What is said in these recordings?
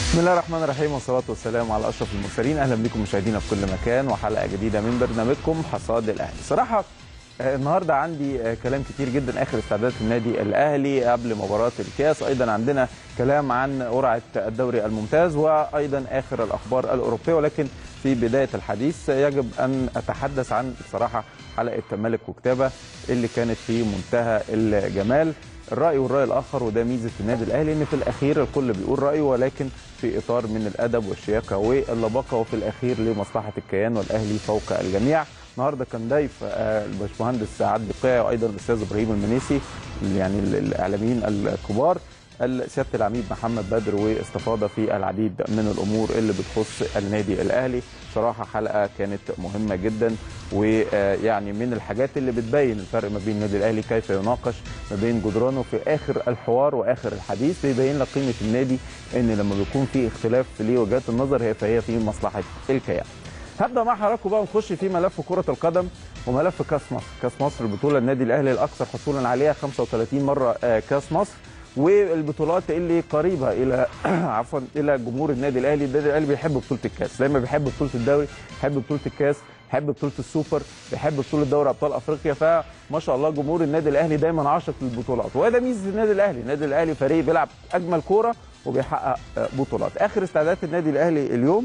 بسم الله الرحمن الرحيم والصلاة والسلام على أشرف المرسلين أهلا بكم مشاهدينا في كل مكان وحلقة جديدة من برنامجكم حصاد الأهلي صراحة آه، النهارده عندي آه، كلام كتير جدا اخر استعدادات النادي الاهلي قبل مباراه الكاس ايضا عندنا كلام عن قرعه الدوري الممتاز وايضا اخر الاخبار الاوروبيه ولكن في بدايه الحديث يجب ان اتحدث عن بصراحه حلقه ملك وكتابه اللي كانت في منتهى الجمال الراي والراي الاخر وده ميزه النادي الاهلي ان في الاخير الكل بيقول رايه ولكن في اطار من الادب والشياكه واللباقه وفي الاخير لمصلحه الكيان والاهلي فوق الجميع النهارده كان ضيف آه، الباشمهندس عادل بقاع وايضا الاستاذ ابراهيم المنيسي يعني ال- الاعلاميين الكبار ال- سياده العميد محمد بدر واستفاضه في العديد من الامور اللي بتخص النادي الاهلي صراحه حلقه كانت مهمه جدا ويعني من الحاجات اللي بتبين الفرق ما بين النادي الاهلي كيف يناقش ما بين جدرانه في اخر الحوار واخر الحديث بيبين لك قيمه النادي ان لما بيكون في اختلاف لوجهات النظر هي فهي في مصلحه الكيان هبدا مع حضراتكم بقى نخش في ملف كره القدم وملف كاس مصر كاس مصر البطوله النادي الاهلي الاكثر حصولا عليها 35 مره آه، كاس مصر والبطولات اللي قريبه الى عفوا الى جمهور النادي الاهلي النادي الاهلي بيحب بطوله الكاس دايما بيحب بطوله الدوري بيحب بطوله الكاس بيحب بطوله السوبر بيحب بطوله دوري ابطال افريقيا فما شاء الله جمهور النادي الاهلي دايما عاشق للبطولات وهذا ميزه النادي الاهلي النادي الاهلي فريق بيلعب اجمل كوره وبيحقق آه، بطولات اخر استعدادات النادي الاهلي اليوم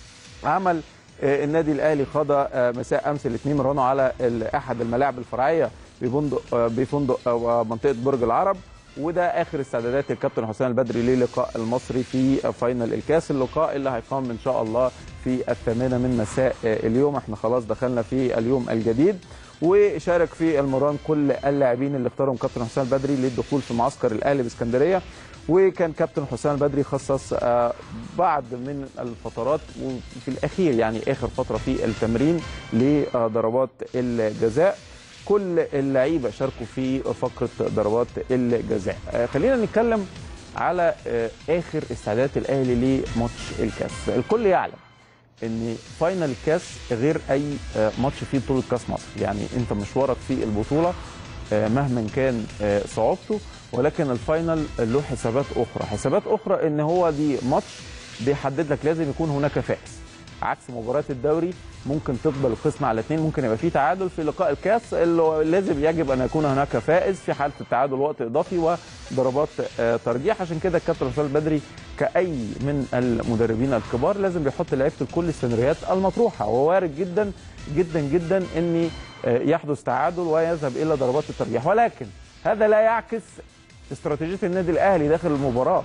عمل آه، النادي الاهلي خاض آه، مساء امس الاثنين مرانه على ال- احد الملاعب الفرعيه بفندق آه، بفندق آه، منطقه برج العرب وده اخر استعدادات الكابتن حسام البدري للقاء المصري في فاينل الكاس اللقاء اللي هيقام ان شاء الله في الثامنه من مساء آه، اليوم احنا خلاص دخلنا في اليوم الجديد وشارك في المران كل اللاعبين اللي اختارهم كابتن حسام البدري للدخول في معسكر الاهلي باسكندريه وكان كابتن حسام البدري خصص آه، بعض من الفترات وفي الاخير يعني اخر فتره في التمرين لضربات الجزاء كل اللعيبه شاركوا في فقره ضربات الجزاء آه، خلينا نتكلم على آه، اخر استعدادات الاهلي لماتش الكاس الكل يعلم ان فاينل الكاس غير اي آه، ماتش فيه بطوله كاس مصر يعني انت مشوارك في البطوله آه، مهما كان آه، صعوبته ولكن الفاينل له حسابات اخرى حسابات اخرى ان هو دي ماتش بيحدد لك لازم يكون هناك فائز عكس مباراه الدوري ممكن تقبل القسم على اثنين ممكن يبقى فيه تعادل في لقاء الكاس اللي هو لازم يجب ان يكون هناك فائز في حاله التعادل وقت اضافي وضربات آه، ترجيح عشان كده الكابتن حسام البدري كاي من المدربين الكبار لازم بيحط لعيبه كل السيناريوهات المطروحه ووارد جدا جدا جدا ان آه، يحدث تعادل ويذهب الى ضربات الترجيح ولكن هذا لا يعكس استراتيجيه النادي الاهلي داخل المباراه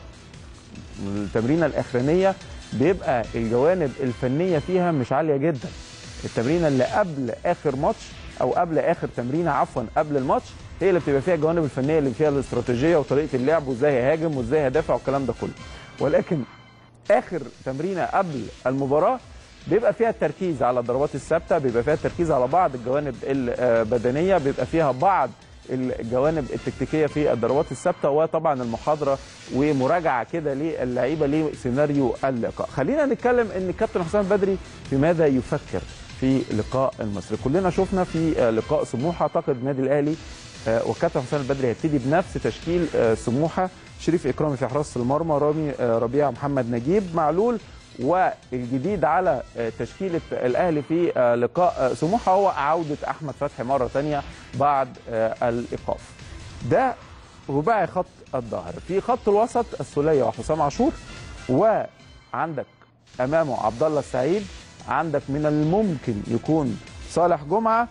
التمرينه الاخرانيه بيبقى الجوانب الفنيه فيها مش عاليه جدا التمرينه اللي قبل اخر ماتش او قبل اخر تمرينه عفوا قبل الماتش هي اللي بتبقى فيها الجوانب الفنيه اللي فيها الاستراتيجيه وطريقه اللعب وازاي هيهاجم وازاي هيدافع والكلام ده كله ولكن اخر تمرينه قبل المباراه بيبقى فيها التركيز على الضربات الثابته بيبقى فيها التركيز على بعض الجوانب البدنيه بيبقى فيها بعض الجوانب التكتيكيه في الضربات الثابته وطبعا المحاضره ومراجعه كده للعيبه لسيناريو اللقاء خلينا نتكلم ان الكابتن حسام بدري في ماذا يفكر في لقاء المصري كلنا شفنا في لقاء سموحه اعتقد النادي الاهلي آه، والكابتن حسام البدري هيبتدي بنفس تشكيل آه، سموحه شريف اكرامي في حراسه المرمى رامي آه، ربيع محمد نجيب معلول والجديد على آه، تشكيله الاهلي في آه، لقاء آه، سموحه هو عوده احمد فتحي مره ثانيه بعد آه، الايقاف ده رباعي خط الظهر في خط الوسط السوليه وحسام عاشور وعندك امامه عبد الله السعيد عندك من الممكن يكون صالح جمعه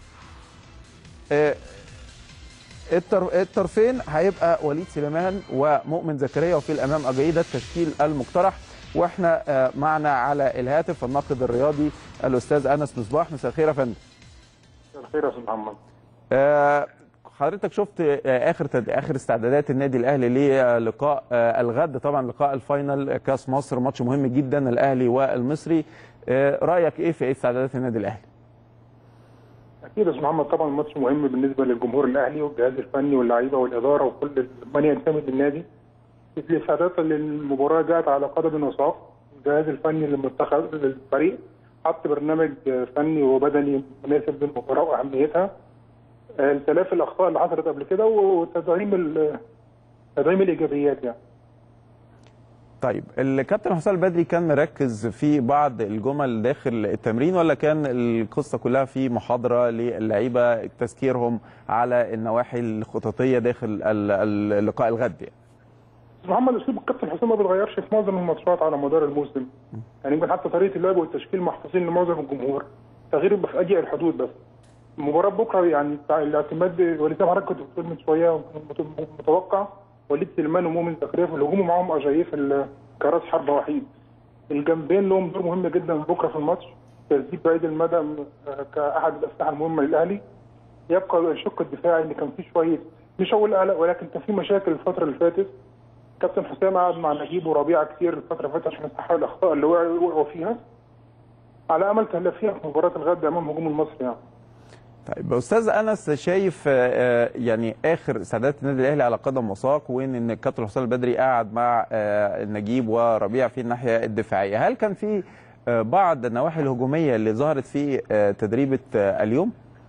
آه، التر... الطرفين هيبقى وليد سليمان ومؤمن زكريا وفي الامام اجاي ده التشكيل المقترح واحنا آه، معنا على الهاتف الناقد الرياضي الاستاذ انس مصباح مساء الخير يا فندم مساء الخير يا استاذ محمد آه، حضرتك شفت آه، اخر تد... اخر استعدادات النادي الاهلي للقاء آه، الغد طبعا لقاء الفاينل كاس مصر ماتش مهم جدا الاهلي والمصري آه، رايك ايه في استعدادات النادي الاهلي اكيد يا استاذ محمد طبعا الماتش مهم بالنسبه للجمهور الاهلي والجهاز الفني واللعيبه والاداره وكل من ينتمي للنادي الاستعدادات للمباراه جاءت على قدم وساق الجهاز الفني للمنتخب للفريق حط برنامج فني وبدني مناسب للمباراه واهميتها آه، تلافي الاخطاء اللي حصلت قبل كده وتدعيم ال- تدعيم الايجابيات يعني طيب الكابتن حسام البدري كان مركز في بعض الجمل داخل التمرين ولا كان القصه كلها في محاضره للعيبه تذكيرهم على النواحي الخططيه داخل ال- ال- اللقاء الغد يعني؟ محمد اسلوب الكابتن حسام ما بيتغيرش في معظم الماتشات على مدار الموسم يعني يمكن حتى طريقه اللعب والتشكيل محفوظين لمعظم الجمهور تغيير بس اضيق الحدود بس مباراه بكره يعني بتاع الاعتماد وليد زي ما حضرتك كنت بتقول من شويه مت- متوقع وليد سليمان ومؤمن زكريا في الهجوم ومعاهم اجاييه في ال- كراس حربه وحيد الجنبين لهم دور مهم جدا بكره في الماتش تسديد بعيد المدى آه، كاحد الاسلحه المهمه للاهلي يبقى الشق الدفاعي اللي كان فيه شويه مش هقول قلق ولكن كان فيه مشاكل الفتره اللي فاتت كابتن حسام قعد مع نجيب وربيعه كتير الفتره اللي فاتت عشان يصححوا الاخطاء اللي وقعوا وقعوا فيها على امل تلافيها في مباراه الغد امام هجوم المصري يعني طيب استاذ انس شايف آه، آه، يعني اخر استعدادات النادي الاهلي على قدم وساق وان ان الكابتن حسام البدري قاعد مع آه، نجيب وربيع في الناحيه الدفاعيه هل كان في آه، بعض النواحي الهجوميه اللي ظهرت في آه، تدريبه آه، اليوم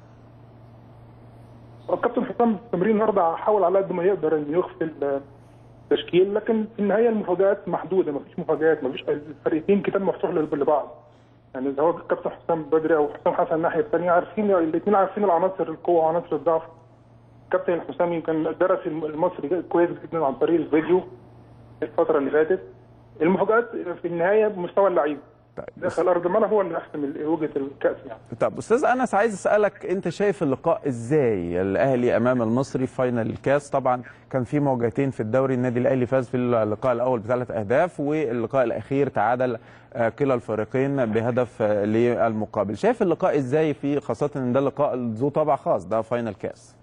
الكابتن حسام في التمرين النهارده حاول على قد ما يقدر انه يخفي التشكيل لكن في النهايه المفاجات محدوده مفيش مفاجات مفيش الفريقين كتاب مفتوح لبعض يعني اذا هو الكابتن حسام بدري او حسام حسن الناحيه الثانيه عارفين الاثنين عارفين العناصر القوه وعناصر الضعف كابتن حسام يمكن درس المصري كويس جدا عن طريق الفيديو الفتره اللي فاتت المفاجات في النهايه بمستوى اللعيبه طيب داخل ارض الملعب هو اللي يحسم وجهه الكاس يعني طب استاذ انس عايز اسالك انت شايف اللقاء ازاي الاهلي امام المصري في فاينل الكاس طبعا كان في مواجهتين في الدوري النادي الاهلي فاز في اللقاء الاول بثلاث اهداف واللقاء الاخير تعادل آه، كلا الفريقين بهدف آه، للمقابل شايف اللقاء ازاي في خاصه ان ده لقاء ذو طابع خاص ده فاينل كاس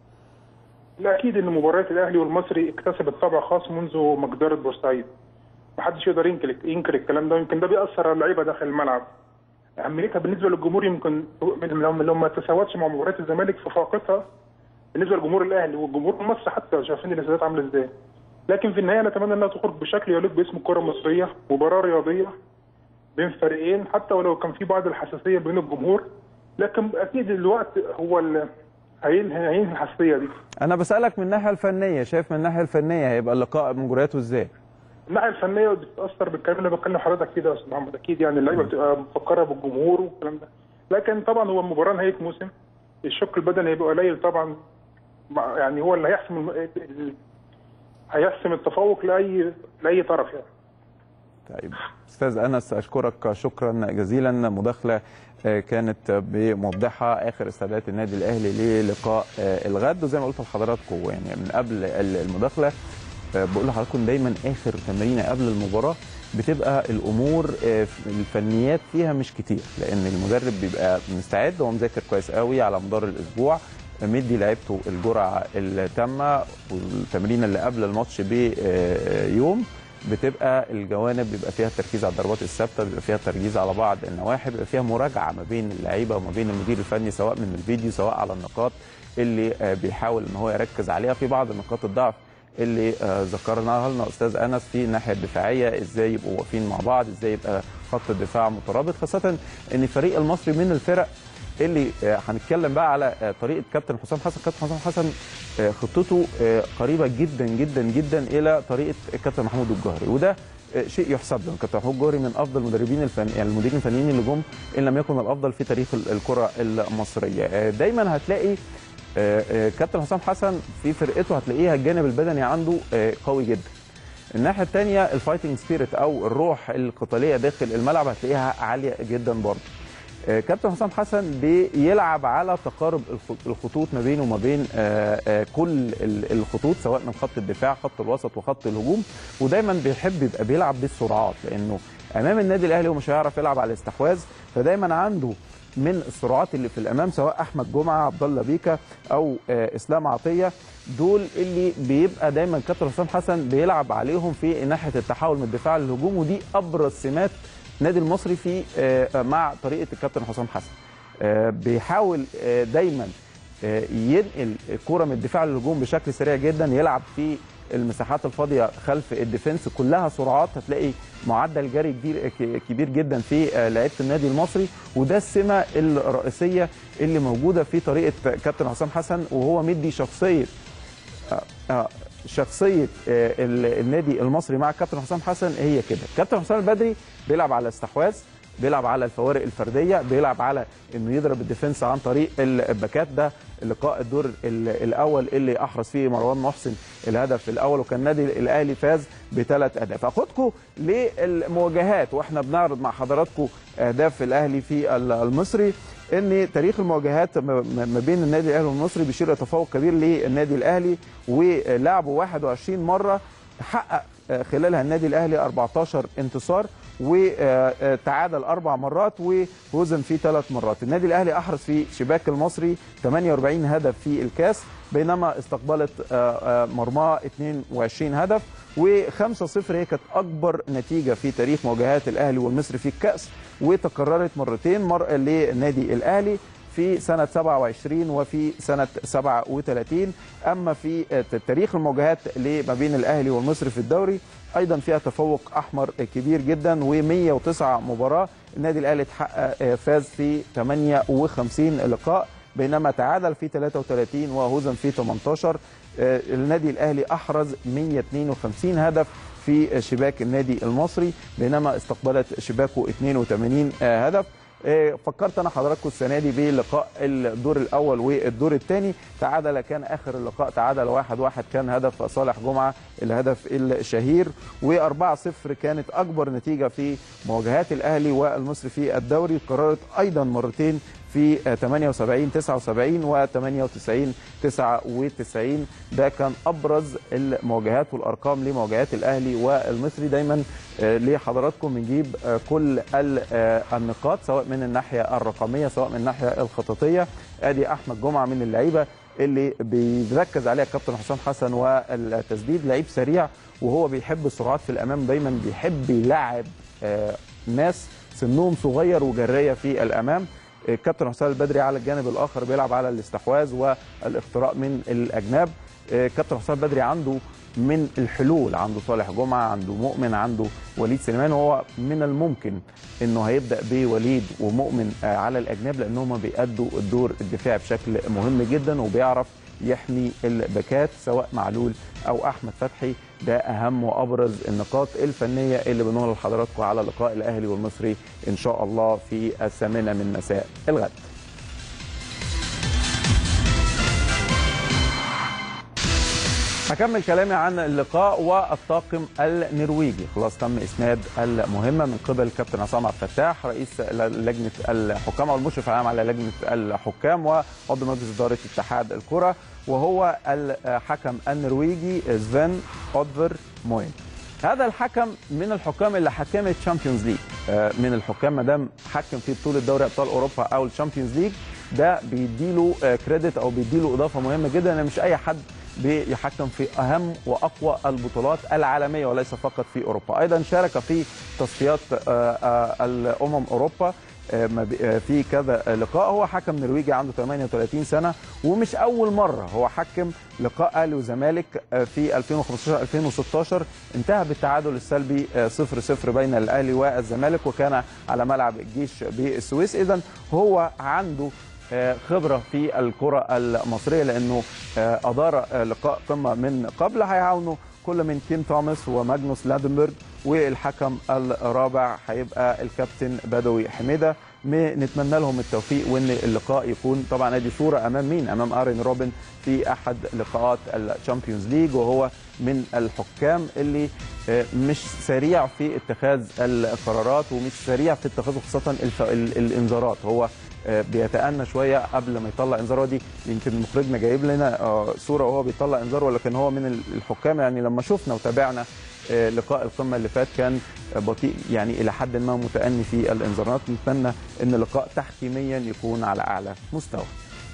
لا اكيد ان مباريات الاهلي والمصري اكتسبت طابع خاص منذ مقدره بورسعيد محدش يقدر ينكر ينكر الكلام ده يمكن ده بيأثر على اللعيبه داخل الملعب اهميتها بالنسبه للجمهور يمكن من لو ما تساوتش مع مباريات الزمالك ففاقتها بالنسبه لجمهور الاهلي والجمهور المصري حتى شايفين الاستادات عامله ازاي لكن في النهايه نتمنى انها تخرج بشكل يليق باسم الكره المصريه مباراه رياضيه بين فريقين حتى ولو كان في بعض الحساسيه بين الجمهور لكن اكيد الوقت هو اللي هينهي هينهي الحساسيه دي انا بسالك من الناحيه الفنيه شايف من الناحيه الفنيه هيبقى اللقاء مجرياته ازاي الناحيه الفنيه بتتاثر بالكلام اللي بتكلم حضرتك فيه ده يا استاذ محمد اكيد يعني اللعيبه بتبقى مفكره بالجمهور والكلام ده لكن طبعا هو المباراه نهايه موسم الشق البدني هيبقى قليل طبعا مع- يعني هو اللي هيحسم الم... ال- هيحسم التفوق لاي لاي طرف يعني طيب استاذ انس اشكرك شكرا جزيلا مداخله آه، كانت بموضحه اخر استعدادات النادي الاهلي للقاء آه، الغد وزي ما قلت لحضراتكم يعني من قبل ال- المداخله آه، بقول لحضراتكم دايما اخر تمرينه قبل المباراه بتبقى الامور آه، الفنيات فيها مش كتير لان المدرب بيبقى مستعد هو مذاكر كويس قوي على مدار الاسبوع مدي لعيبته الجرعه التامه والتمرين اللي قبل الماتش بيوم بتبقى الجوانب بيبقى فيها التركيز على الضربات الثابته بيبقى فيها التركيز على بعض النواحي بيبقى فيها مراجعه ما بين اللعيبه وما بين المدير الفني سواء من الفيديو سواء على النقاط اللي آه، بيحاول ان هو يركز عليها في بعض نقاط الضعف اللي آه، ذكرناها لنا استاذ انس في الناحيه الدفاعيه ازاي يبقوا واقفين مع بعض ازاي يبقى خط الدفاع مترابط خاصه ان الفريق المصري من الفرق اللي آه، هنتكلم بقى على آه، طريقه كابتن حسام حسن كابتن حسام حسن آه، خطته آه، قريبه جدا جدا جدا الى طريقه الكابتن محمود الجوهري وده آه، شيء يحسب له كابتن محمود الجوهري من افضل المدربين الفن يعني المديرين الفنيين اللي جم ان لم يكن الافضل في تاريخ ال- الكره المصريه آه، دايما هتلاقي آه، آه، كابتن حسام حسن في فرقته هتلاقيها الجانب البدني عنده آه، قوي جدا الناحيه الثانيه الفايتنج سبيريت او الروح القتاليه داخل الملعب هتلاقيها عاليه جدا برضه آه، كابتن حسام حسن بيلعب على تقارب الخ- الخطوط ما بينه وما بين آه، آه، كل ال- الخطوط سواء من خط الدفاع خط الوسط وخط الهجوم ودايما بيحب يبقى بيلعب بالسرعات لانه امام النادي الاهلي هو مش هيعرف يلعب على الاستحواذ فدايما عنده من السرعات اللي في الامام سواء احمد جمعه عبد الله بيكا او آه، اسلام عطيه دول اللي بيبقى دايما كابتن حسام حسن بيلعب عليهم في ناحيه التحول من الدفاع للهجوم ودي ابرز سمات النادي المصري في آه، مع طريقه الكابتن حسام حسن آه، بيحاول آه، دايما آه، ينقل الكره من الدفاع للهجوم بشكل سريع جدا يلعب في المساحات الفاضيه خلف الديفنس كلها سرعات هتلاقي معدل جري كبير ك- كبير جدا في آه، لعيبه النادي المصري وده السمه الرئيسيه اللي موجوده في طريقه كابتن حسام حسن وهو مدي شخصيه آه، آه، شخصيه آه، ال- النادي المصري مع كابتن حسام حسن هي كده كابتن حسام البدري بيلعب على استحواذ بيلعب على الفوارق الفرديه بيلعب على انه يضرب الديفنس عن طريق الباكات ده لقاء الدور ال- الاول اللي احرز فيه مروان محسن الهدف الاول وكان النادي الاهلي فاز بثلاث اهداف اخدكم للمواجهات واحنا بنعرض مع حضراتكم اهداف الاهلي في ال- المصري ان تاريخ المواجهات ما- ما ما بين النادي الاهلي والمصري بيشير لتفوق كبير للنادي الاهلي ولعبه 21 مره حقق آه، خلالها النادي الاهلي 14 انتصار وتعادل اربع مرات وهزم فيه ثلاث مرات النادي الاهلي احرز في شباك المصري 48 هدف في الكاس بينما استقبلت آه، آه، مرماه 22 هدف و5-0 هي كانت اكبر نتيجه في تاريخ مواجهات الاهلي والمصري في الكاس وتكررت مرتين مره للنادي الاهلي في سنة 27 وفي سنة 37 أما في تاريخ المواجهات اللي ما بين الأهلي والمصري في الدوري أيضا فيها تفوق أحمر كبير جدا و109 مباراة النادي الأهلي تحقق فاز في 58 لقاء بينما تعادل في 33 وهزم في 18 آه، النادي الأهلي أحرز 152 هدف في شباك النادي المصري بينما استقبلت شباكه 82 آه، هدف آه، فكرت انا حضراتكم السنه دي بلقاء الدور الاول والدور الثاني تعادل كان اخر اللقاء تعادل واحد واحد كان هدف صالح جمعه الهدف الشهير و4-0 كانت اكبر نتيجه في مواجهات الاهلي والمصري في الدوري قررت ايضا مرتين في آه، 78 79 و 98 99 ده كان ابرز المواجهات والارقام لمواجهات الاهلي والمصري دايما آه، لحضراتكم بنجيب آه، كل ال- آه، النقاط سواء من الناحيه الرقميه سواء من الناحيه الخططيه ادي احمد جمعه من اللعيبه اللي بيركز عليها الكابتن حسام حسن والتسديد لعيب سريع وهو بيحب السرعات في الامام دايما بيحب يلعب آه، ناس سنهم صغير وجريه في الامام الكابتن حسام البدري على الجانب الاخر بيلعب على الاستحواذ والاختراق من الاجناب كابتن حسام البدري عنده من الحلول عنده صالح جمعه عنده مؤمن عنده وليد سليمان وهو من الممكن انه هيبدا بوليد ومؤمن آه، على الاجناب لانهم بيأدوا الدور الدفاعي بشكل مهم جدا وبيعرف يحمي الباكات سواء معلول او احمد فتحي ده اهم وابرز النقاط الفنيه اللي بنقولها لحضراتكم على لقاء الاهلي والمصري ان شاء الله في الثامنه من مساء الغد هكمل كلامي عن اللقاء والطاقم النرويجي خلاص تم اسناد المهمه من قبل كابتن عصام عبد الفتاح رئيس لجنه الحكام او المشرف العام على لجنه الحكام وعضو مجلس اداره اتحاد الكره وهو الحكم النرويجي سفن اودفر موين هذا الحكم من الحكام اللي حكمت تشامبيونز ليج من الحكام ما دام حكم في بطوله دوري ابطال اوروبا او الشامبيونز ليج ده بيديله كريدت او بيديله اضافه مهمه جدا ان مش اي حد بيحكم في اهم واقوى البطولات العالميه وليس فقط في اوروبا ايضا شارك في تصفيات الامم اوروبا في كذا لقاء هو حكم نرويجي عنده 38 سنه ومش اول مره هو حكم لقاء اهلي وزمالك في 2015 2016 انتهى بالتعادل السلبي 0 0 بين الاهلي والزمالك وكان على ملعب الجيش بالسويس اذا هو عنده خبره في الكره المصريه لانه ادار لقاء قمه من قبل هيعاونوا كل من كين توماس وماجنوس لادنبرج والحكم الرابع هيبقى الكابتن بدوي حميده نتمنى لهم التوفيق وان اللقاء يكون طبعا ادي صوره امام مين؟ امام ارين روبن في احد لقاءات الشامبيونز ليج وهو من الحكام اللي مش سريع في اتخاذ القرارات ومش سريع في اتخاذ خاصه الانذارات هو بيتأنى شويه قبل ما يطلع انذار دي يمكن مخرجنا جايب لنا صوره وهو بيطلع انذار ولكن هو من الحكام يعني لما شفنا وتابعنا لقاء القمه اللي فات كان بطيء يعني الى حد ما متأني في الانذارات نتمنى ان اللقاء تحكيميا يكون على اعلى مستوى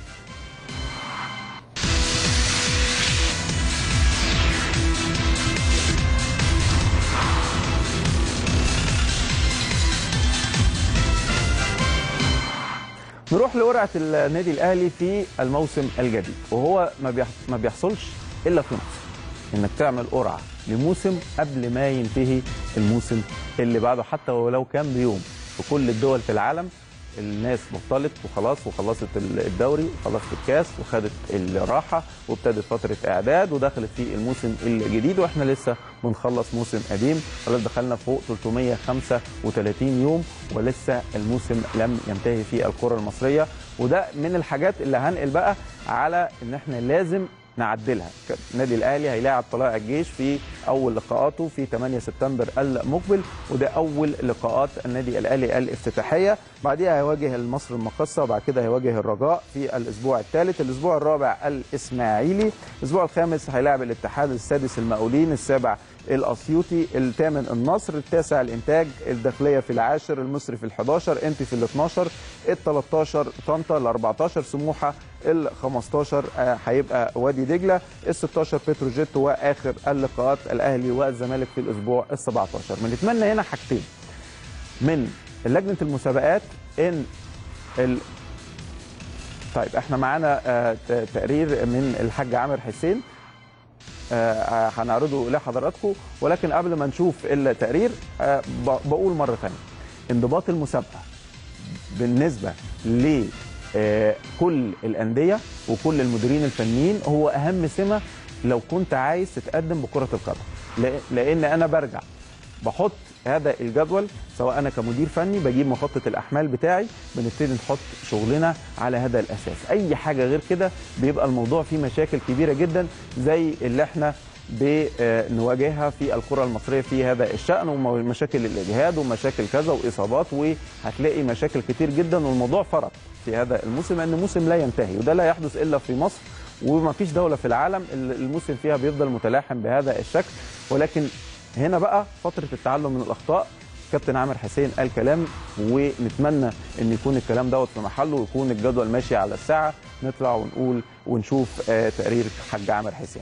نروح لقرعه النادي الاهلي في الموسم الجديد وهو ما بيحصلش الا في مصر انك تعمل قرعه لموسم قبل ما ينتهي الموسم اللي بعده حتى ولو كان بيوم في كل الدول في العالم الناس بطلت وخلاص وخلصت الدوري وخلصت الكاس وخدت الراحه وابتدت فتره اعداد ودخلت في الموسم الجديد واحنا لسه بنخلص موسم قديم خلاص دخلنا فوق 335 يوم ولسه الموسم لم ينتهي في الكره المصريه وده من الحاجات اللي هنقل بقى على ان احنا لازم نعدلها النادي الاهلي هيلاعب طلائع الجيش في اول لقاءاته في 8 سبتمبر المقبل وده اول لقاءات النادي الاهلي الافتتاحيه بعديها هيواجه المصر المقصه وبعد كده هيواجه الرجاء في الاسبوع الثالث الاسبوع الرابع الاسماعيلي الاسبوع الخامس هيلاعب الاتحاد السادس المقاولين السابع الاسيوطي الثامن النصر التاسع الانتاج الداخليه في العاشر المصري في ال11 انتي في ال12 ال13 طنطا ال14 سموحه ال15 هيبقى وادي دجله ال16 بتروجيت واخر اللقاءات الاهلي والزمالك في الاسبوع ال17 بنتمنى هنا حاجتين من لجنه المسابقات ان ال... طيب احنا معانا تقرير من الحاج عامر حسين هنعرضه لحضراتكم ولكن قبل ما نشوف التقرير بقول مره ثانيه انضباط المسابقه بالنسبه لكل الانديه وكل المديرين الفنيين هو اهم سمه لو كنت عايز تتقدم بكره القدم لان انا برجع بحط هذا الجدول سواء انا كمدير فني بجيب مخطط الاحمال بتاعي بنبتدي نحط شغلنا على هذا الاساس اي حاجه غير كده بيبقى الموضوع فيه مشاكل كبيره جدا زي اللي احنا بنواجهها في الكره المصريه في هذا الشان ومشاكل الاجهاد ومشاكل كذا واصابات وهتلاقي مشاكل كتير جدا والموضوع فرق في هذا الموسم ان الموسم لا ينتهي وده لا يحدث الا في مصر وما فيش دوله في العالم الموسم فيها بيفضل متلاحم بهذا الشكل ولكن هنا بقى فتره التعلم من الاخطاء كابتن عامر حسين قال كلام ونتمنى ان يكون الكلام دوت في محله ويكون الجدول ماشي على الساعه نطلع ونقول ونشوف تقرير حاج عامر حسين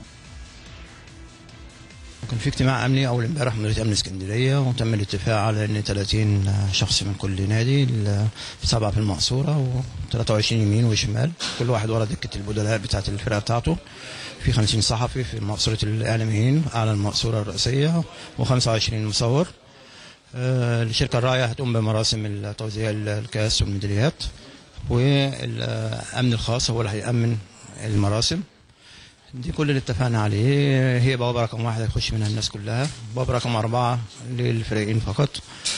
كان في اجتماع امني اول امبارح من مديريه امن اسكندريه وتم الاتفاق على ان 30 شخص من كل نادي سبعه في المقصوره و23 يمين وشمال كل واحد ورا دكه البدلاء بتاعه الفرقه بتاعته في 50 صحفي في مقصوره الاعلاميين على المقصوره الرئيسيه و25 مصور الشركه الراعيه هتقوم بمراسم توزيع الكاس والميداليات والامن الخاص هو اللي هيامن المراسم دي كل اللي اتفقنا عليه هي بوابه رقم واحد هيخش منها الناس كلها بوابه رقم اربعه للفريقين فقط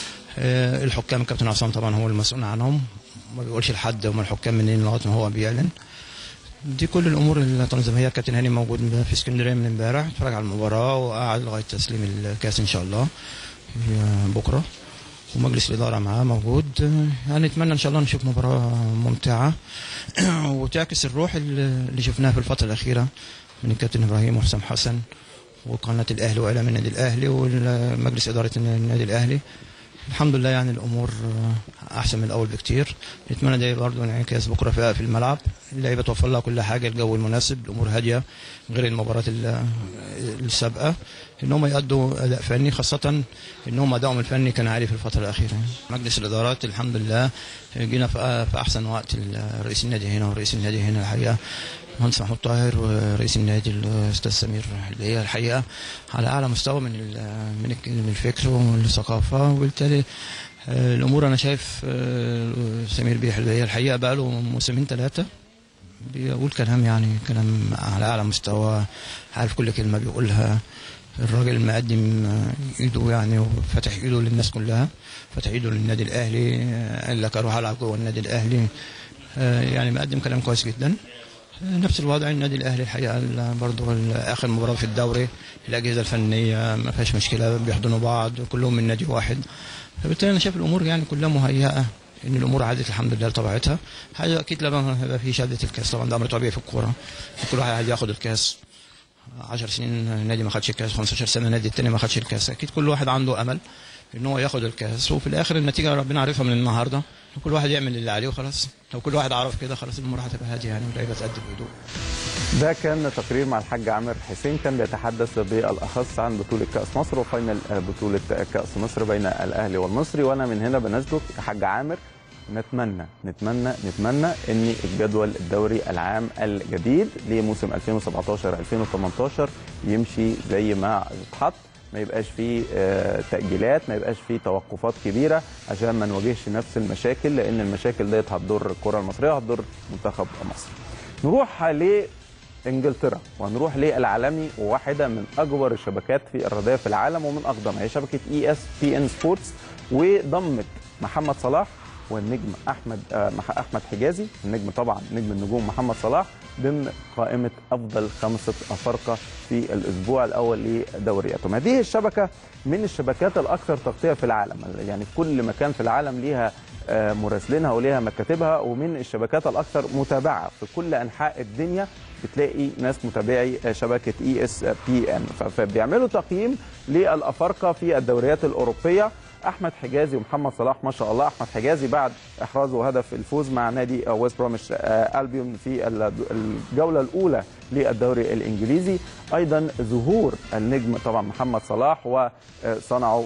الحكام الكابتن عصام طبعا هو المسؤول عنهم ما بيقولش لحد هم الحكام منين لغايه ما هو بيعلن دي كل الامور التنظيميه الكابتن هاني موجود في اسكندريه من امبارح اتفرج على المباراه وقعد لغايه تسليم الكاس ان شاء الله بكره ومجلس الاداره معاه موجود يعني نتمنى ان شاء الله نشوف مباراه ممتعه وتعكس الروح اللي شفناها في الفتره الاخيره من الكابتن ابراهيم وحسام حسن وقناه الاهلي واعلام النادي الاهلي ومجلس اداره النادي الاهلي الحمد لله يعني الامور احسن من الاول بكتير نتمنى ده برضه انعكاس بكره في في الملعب اللعيبه توفر لها كل حاجه الجو المناسب الامور هاديه غير المباريات السابقه ان هم يأدوا اداء فني خاصه ان هم ادائهم الفني كان عالي في الفتره الاخيره مجلس الادارات الحمد لله جينا في احسن وقت رئيس النادي هنا ورئيس النادي هنا الحقيقه المهندس محمود طاهر ورئيس النادي الاستاذ سمير اللي هي الحقيقه على اعلى مستوى من من الفكر والثقافه وبالتالي الامور انا شايف سمير بيح اللي هي الحقيقه بقى له موسمين ثلاثه بيقول كلام يعني كلام على اعلى مستوى عارف كل كلمه بيقولها الراجل مقدم ايده يعني وفتح ايده للناس كلها فتح ايده للنادي الاهلي قال لك اروح العب جوه النادي الاهلي يعني مقدم كلام كويس جدا نفس الوضع النادي الاهلي الحقيقه برضه اخر مباراه في الدوري الاجهزه الفنيه ما فيهاش مشكله بيحضنوا بعض كلهم من نادي واحد فبالتالي انا شايف الامور يعني كلها مهيئه ان الامور عادت الحمد لله لطبيعتها حاجه اكيد لما هيبقى في شهاده الكاس طبعا ده امر طبيعي في الكوره كل واحد عايز ياخد الكاس 10 سنين نادي ما خدش الكاس 15 سنه نادي التاني ما خدش الكاس اكيد كل واحد عنده امل ان هو ياخد الكاس وفي الاخر النتيجه ربنا عارفها من النهارده كل واحد يعمل اللي عليه وخلاص لو كل واحد عرف كده خلاص الامور هتبقى هاديه يعني واللعيبه تأدي بهدوء ده كان تقرير مع الحاج عامر حسين كان بيتحدث بالاخص عن بطوله كاس مصر وفاينل بطوله كاس مصر بين الاهلي والمصري وانا من هنا بناشدك يا حاج عامر نتمنى نتمنى نتمنى ان الجدول الدوري العام الجديد لموسم 2017 2018 يمشي زي ما اتحط ما يبقاش فيه آه، تاجيلات ما يبقاش فيه توقفات كبيره عشان ما نواجهش نفس المشاكل لان المشاكل ديت هتضر الكره المصريه وهتضر منتخب مصر نروح لانجلترا وهنروح للعالمي وواحده من اكبر الشبكات في الرياضيه في العالم ومن اقدمها هي شبكه اي اس بي ان سبورتس وضمت محمد صلاح والنجم احمد آه، مح- احمد حجازي النجم طبعا نجم النجوم محمد صلاح ضمن قائمه افضل خمسه افارقه في الاسبوع الاول لدورياتهم هذه الشبكه من الشبكات الاكثر تغطيه في العالم يعني في كل مكان في العالم ليها آه، مراسلينها وليها مكاتبها ومن الشبكات الاكثر متابعه في كل انحاء الدنيا بتلاقي ناس متابعي آه، شبكه اي اس بي ان فبيعملوا تقييم للافارقه في الدوريات الاوروبيه احمد حجازي ومحمد صلاح ما شاء الله احمد حجازي بعد احرازه هدف الفوز مع نادي آه، ويست بروميش آه، البيون في ال- الجوله الاولى للدوري الانجليزي ايضا ظهور النجم طبعا محمد صلاح وصنعوا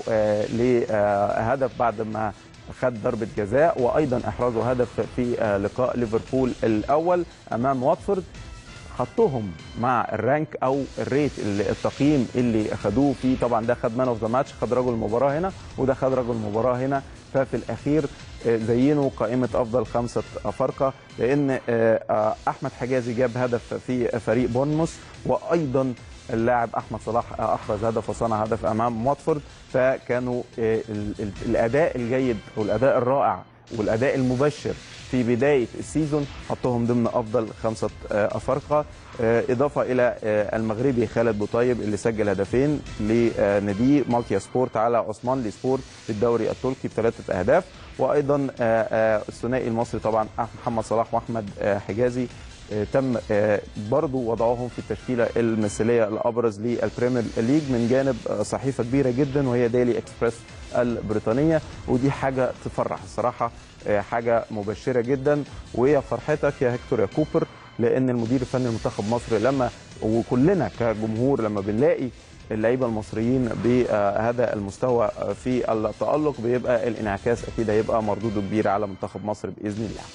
لهدف بعد ما خد ضربه جزاء وايضا احرازه هدف في آه، لقاء ليفربول الاول امام واتفورد حطهم مع الرانك او الريت اللي التقييم اللي خدوه فيه طبعا ده خد مان اوف ذا ماتش خد رجل المباراه هنا وده خد رجل المباراه هنا ففي الاخير آه، زينوا قائمه افضل خمسه افارقه لان آه، آه، احمد حجازي جاب هدف في فريق بورنموث وايضا اللاعب احمد صلاح آه، احرز هدف وصنع هدف امام واتفورد فكانوا آه، ال- ال- الاداء الجيد والاداء الرائع والاداء المبشر في بدايه السيزون حطهم ضمن افضل خمسه آه، افارقه آه، اضافه الى آه، المغربي خالد بوطيب اللي سجل هدفين لنادي مالتيا سبورت على عثمان سبورت في الدوري التركي بثلاثه اهداف وايضا آه، آه، الثنائي المصري طبعا محمد صلاح واحمد آه، حجازي آه، تم آه، برضو وضعهم في التشكيله المثاليه الابرز للبريمير ليج من جانب آه، صحيفه كبيره جدا وهي ديلي اكسبريس البريطانيه ودي حاجه تفرح الصراحه آه، حاجه مبشره جدا وهي فرحتك يا هيكتور يا كوبر لان المدير الفني لمنتخب مصر لما وكلنا كجمهور لما بنلاقي اللعيبه المصريين بهذا المستوى في التالق بيبقى الانعكاس اكيد هيبقى مردوده كبير على منتخب مصر باذن الله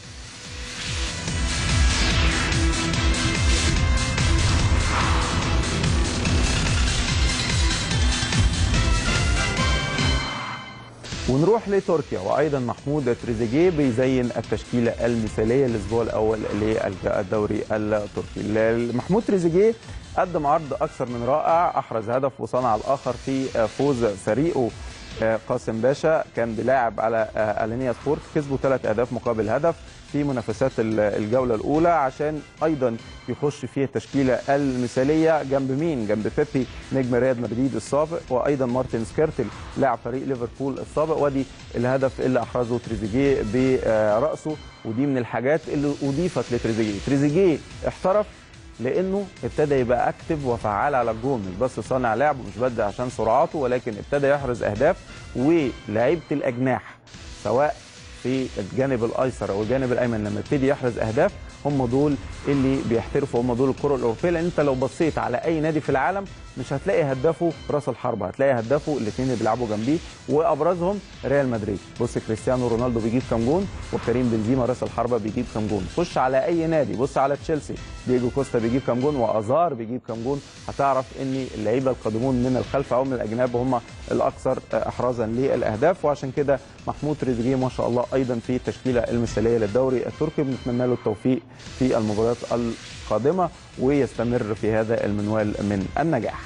ونروح لتركيا وايضا محمود تريزيجيه بيزين التشكيله المثاليه الاسبوع الاول للدوري التركي محمود تريزيجيه قدم عرض اكثر من رائع احرز هدف وصنع الاخر في فوز فريقه قاسم باشا كان بيلاعب على الينيا سبورت كسبوا ثلاث اهداف مقابل هدف في منافسات الجوله الاولى عشان ايضا يخش فيها التشكيله المثاليه جنب مين؟ جنب بيبي نجم ريال مدريد السابق وايضا مارتن سكيرتل لاعب فريق ليفربول السابق وادي الهدف اللي احرزه تريزيجيه براسه ودي من الحاجات اللي اضيفت لتريزيجيه، تريزيجيه احترف لانه ابتدى يبقى اكتف وفعال على الجون مش بس صانع لعب ومش بس عشان سرعاته ولكن ابتدى يحرز اهداف ولعيبه الاجناح سواء في الجانب الايسر او الجانب الايمن لما يبتدي يحرز اهداف هم دول اللي بيحترفوا هم دول الكره الاوروبيه لان انت لو بصيت على اي نادي في العالم مش هتلاقي هدافه راس الحربه هتلاقي هدافه الاثنين اللي بيلعبوا جنبيه وابرزهم ريال مدريد بص كريستيانو رونالدو بيجيب كام جون وكريم بنزيما راس الحربه بيجيب كام جون خش على اي نادي بص على تشيلسي دييجو كوستا بيجيب كام جون وازار بيجيب كام جون هتعرف ان اللعيبه القادمون من الخلف او من الاجناب هم الاكثر احرازا للاهداف وعشان كده محمود تريزيجيه ما شاء الله ايضا في التشكيله المثاليه للدوري التركي بنتمنى له التوفيق في المباريات القادمه ويستمر في هذا المنوال من النجاح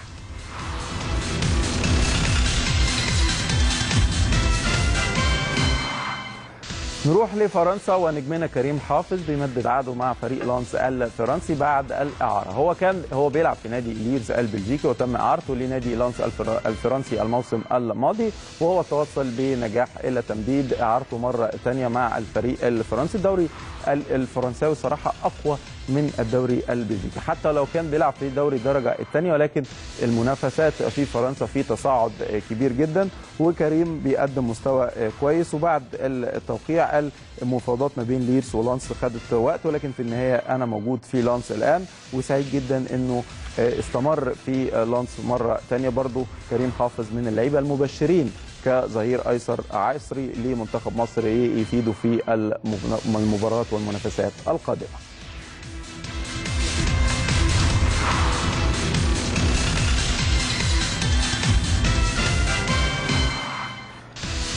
نروح لفرنسا ونجمنا كريم حافظ بيمدد عقده مع فريق لانس الفرنسي بعد الاعاره هو كان هو بيلعب في نادي ليرز البلجيكي وتم اعارته لنادي لانس الفرنسي الموسم الماضي وهو توصل بنجاح الى تمديد اعارته مره ثانيه مع الفريق الفرنسي الدوري الفرنساوي صراحه اقوى من الدوري البلجيكي حتى لو كان بيلعب في دوري الدرجه الثانيه ولكن المنافسات في فرنسا في تصاعد كبير جدا وكريم بيقدم مستوى كويس وبعد التوقيع المفاوضات ما بين ليرس ولانس خدت وقت ولكن في النهايه انا موجود في لانس الان وسعيد جدا انه استمر في لانس مره ثانيه برضو كريم حافظ من اللعيبه المبشرين كظهير ايسر عصري لمنتخب مصر يفيده في المباريات والمنافسات القادمه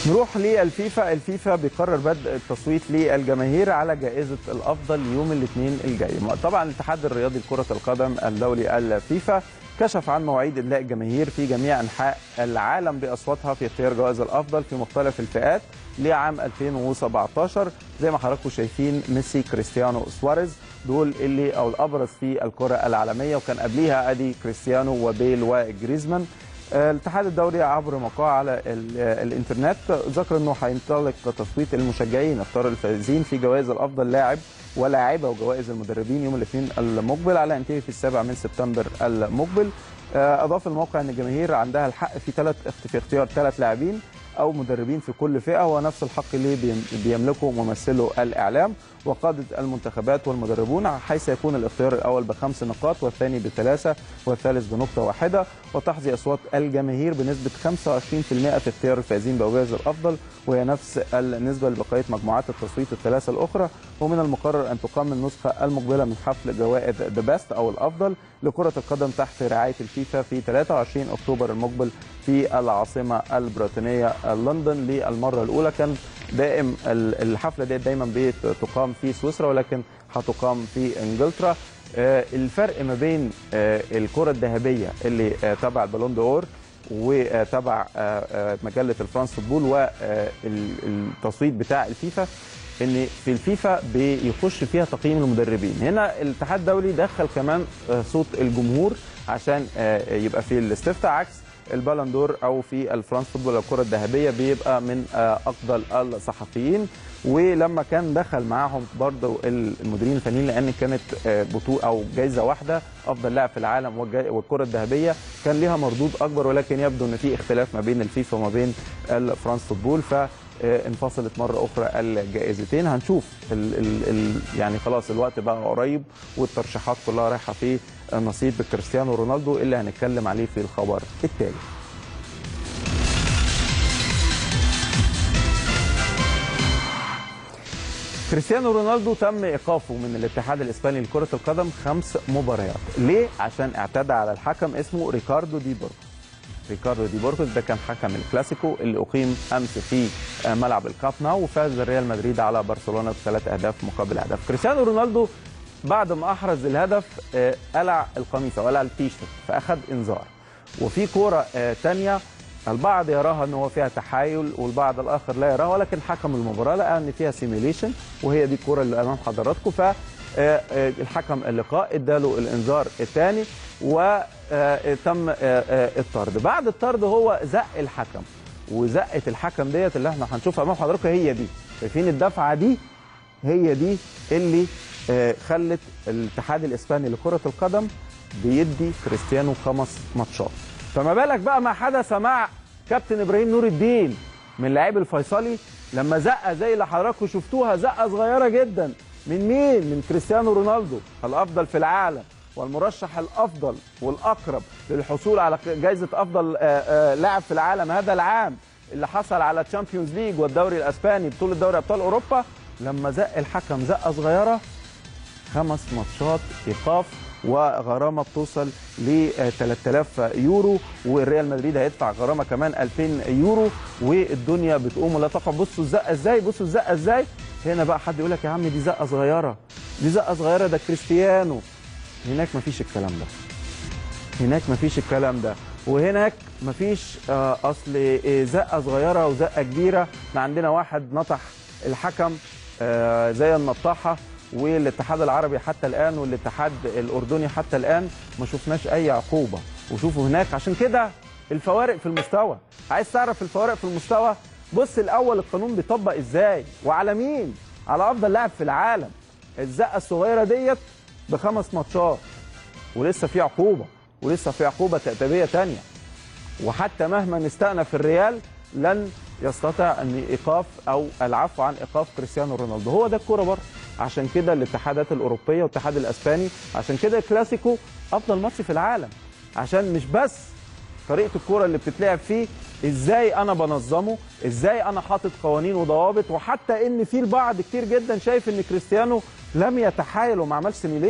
نروح للفيفا الفيفا بيقرر بدء التصويت للجماهير على جائزة الأفضل يوم الاثنين الجاي طبعا الاتحاد الرياضي لكرة القدم الدولي الفيفا كشف عن مواعيد إدلاء الجماهير في جميع أنحاء العالم بأصواتها في اختيار جوائز الأفضل في مختلف الفئات لعام 2017 زي ما حضراتكم شايفين ميسي كريستيانو سواريز دول اللي او الابرز في الكره العالميه وكان قبليها ادي كريستيانو وبيل وجريزمان الاتحاد الدولي عبر موقعه على الانترنت ذكر انه هينطلق تصويت المشجعين اختار الفائزين في جوائز الافضل لاعب ولاعيبه وجوائز المدربين يوم الاثنين المقبل على ينتهي في السابع من سبتمبر المقبل اضاف الموقع ان الجماهير عندها الحق في ثلاث في اختيار ثلاث لاعبين او مدربين في كل فئه هو نفس الحق اللي بيملكه ممثله الاعلام وقاده المنتخبات والمدربون حيث يكون الاختيار الاول بخمس نقاط والثاني بثلاثه والثالث بنقطه واحده وتحظي اصوات الجماهير بنسبه 25% في اختيار الفائزين بجوائز الافضل وهي نفس النسبه لبقيه مجموعات التصويت الثلاثه الاخرى ومن المقرر ان تقام النسخه المقبله من حفل جوائز ذا بيست او الافضل لكره القدم تحت رعايه الفيفا في 23 اكتوبر المقبل في العاصمه البريطانيه لندن للمره الاولى كان دائم الحفله دي دايما بتقام في سويسرا ولكن هتقام في انجلترا الفرق ما بين الكره الذهبيه اللي تبع البالون دور وتبع مجله الفرانس فوتبول والتصويت بتاع الفيفا ان في الفيفا بيخش فيها تقييم المدربين هنا الاتحاد الدولي دخل كمان صوت الجمهور عشان يبقى في الاستفتاء عكس البالندور او في الفرانس فوتبول الكره الذهبيه بيبقى من افضل الصحفيين ولما كان دخل معاهم برضه المديرين الفنيين لان كانت بطوله او جائزه واحده افضل لاعب في العالم والكره الذهبيه كان ليها مردود اكبر ولكن يبدو ان في اختلاف ما بين الفيفا وما بين الفرانس فوتبول ف انفصلت مره اخرى الجائزتين هنشوف ال ال ال يعني خلاص الوقت بقى قريب والترشيحات كلها رايحه في نصيب كريستيانو رونالدو اللي هنتكلم عليه في الخبر التالي كريستيانو رونالدو تم ايقافه من الاتحاد الاسباني لكره القدم خمس مباريات ليه عشان اعتدى على الحكم اسمه ريكاردو دي بوركو ريكاردو دي بوركوس ده كان حكم الكلاسيكو اللي اقيم امس في ملعب الكاب ناو وفاز ريال مدريد على برشلونه بثلاث اهداف مقابل هدف كريستيانو رونالدو بعد ما احرز الهدف قلع القميصه وقلع التيشيرت فاخذ انذار وفي كوره ثانيه البعض يراها ان هو فيها تحايل والبعض الاخر لا يراها ولكن حكم المباراه لقى ان فيها سيميليشن وهي دي الكوره اللي امام حضراتكم ف الحكم اللقاء اداله الانذار الثاني وتم الطرد بعد الطرد هو زق الحكم وزقه الحكم ديت اللي احنا هنشوفها امام حضراتكم هي دي شايفين الدفعه دي هي دي اللي خلت الاتحاد الاسباني لكره القدم بيدي كريستيانو خمس ماتشات فما بالك بقى ما حدث مع كابتن ابراهيم نور الدين من لاعبي الفيصلي لما زقه زي اللي حضراتكم شفتوها زقه صغيره جدا من مين؟ من كريستيانو رونالدو الافضل في العالم والمرشح الافضل والاقرب للحصول على جائزه افضل لاعب في العالم هذا العام اللي حصل على تشامبيونز ليج والدوري الاسباني بطوله دوري ابطال اوروبا لما زق الحكم زقه صغيره خمس ماتشات ايقاف وغرامه بتوصل ل 3000 يورو والريال مدريد هيدفع غرامه كمان 2000 يورو والدنيا بتقوم ولا تقع بصوا الزقه ازاي بصوا الزقه ازاي هنا بقى حد يقول لك يا عم دي زقه صغيره دي زقه صغيره ده كريستيانو هناك مفيش الكلام ده هناك مفيش الكلام ده وهناك مفيش آه اصل زقه صغيره وزقه كبيره احنا عندنا واحد نطح الحكم آه زي النطاحه والاتحاد العربي حتى الان والاتحاد الاردني حتى الان ما شفناش اي عقوبه وشوفوا هناك عشان كده الفوارق في المستوى عايز تعرف الفوارق في المستوى بص الاول القانون بيطبق ازاي وعلى مين على افضل لاعب في العالم الزقه الصغيره ديت بخمس ماتشات ولسه في عقوبه ولسه في عقوبه تأديبيه ثانيه وحتى مهما استأنف الريال لن يستطيع ان ايقاف او العفو عن ايقاف كريستيانو رونالدو هو ده الكوره برضه عشان كده الاتحادات الاوروبيه والاتحاد الاسباني عشان كده الكلاسيكو افضل ماتش في العالم عشان مش بس طريقه الكوره اللي بتتلعب فيه ازاي انا بنظمه ازاي انا حاطط قوانين وضوابط وحتى ان في البعض كتير جدا شايف ان كريستيانو لم يتحايل وما عملش سيميليشن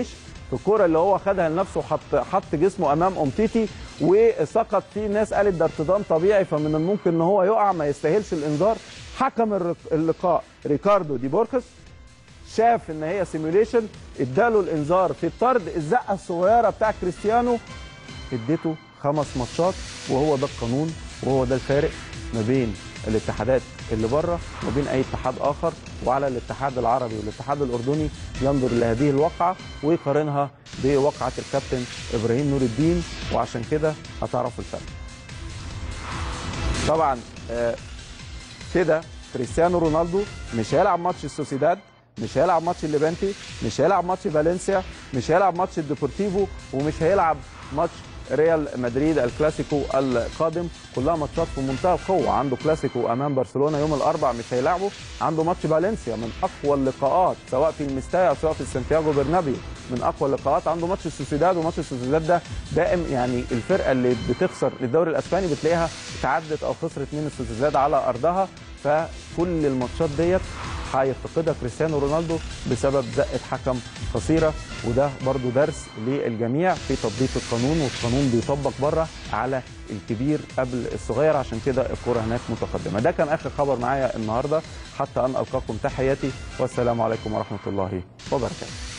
في الكوره اللي هو خدها لنفسه وحط حط جسمه امام امتيتي وسقط في ناس قالت ده ارتدام طبيعي فمن الممكن ان هو يقع ما يستاهلش الانذار حكم الر- اللقاء ريكاردو دي بوركس شاف ان هي سيميوليشن اداله الانذار في الطرد الزقه الصغيره بتاع كريستيانو اديته خمس ماتشات وهو ده القانون وهو ده الفارق ما بين الاتحادات اللي بره وما بين اي اتحاد اخر وعلى الاتحاد العربي والاتحاد الاردني ينظر لهذه الواقعه ويقارنها بواقعه الكابتن ابراهيم نور الدين وعشان كده هتعرفوا الفرق. طبعا آه، كده كريستيانو رونالدو مش هيلعب ماتش السوسيداد مش هيلعب ماتش الليفانتي مش هيلعب ماتش فالنسيا مش هيلعب ماتش الديبورتيفو ومش هيلعب ماتش ريال مدريد الكلاسيكو القادم كلها ماتشات في منتهى القوه عنده كلاسيكو امام برشلونه يوم الاربع مش هيلعبه عنده ماتش فالنسيا من اقوى اللقاءات سواء في المستايا او سواء في سانتياغو برنابيو من اقوى اللقاءات عنده ماتش السوسيداد وماتش السوسيداد ده دائم يعني الفرقه اللي بتخسر الدوري الاسباني بتلاقيها تعدت او خسرت من السوسيداد على ارضها فكل الماتشات ديت هيفتقدها كريستيانو رونالدو بسبب زقه حكم قصيره وده برضو درس للجميع في تطبيق القانون والقانون بيطبق بره على الكبير قبل الصغير عشان كده الكره هناك متقدمه ده كان اخر خبر معايا النهارده حتى ان القاكم تحياتي والسلام عليكم ورحمه الله وبركاته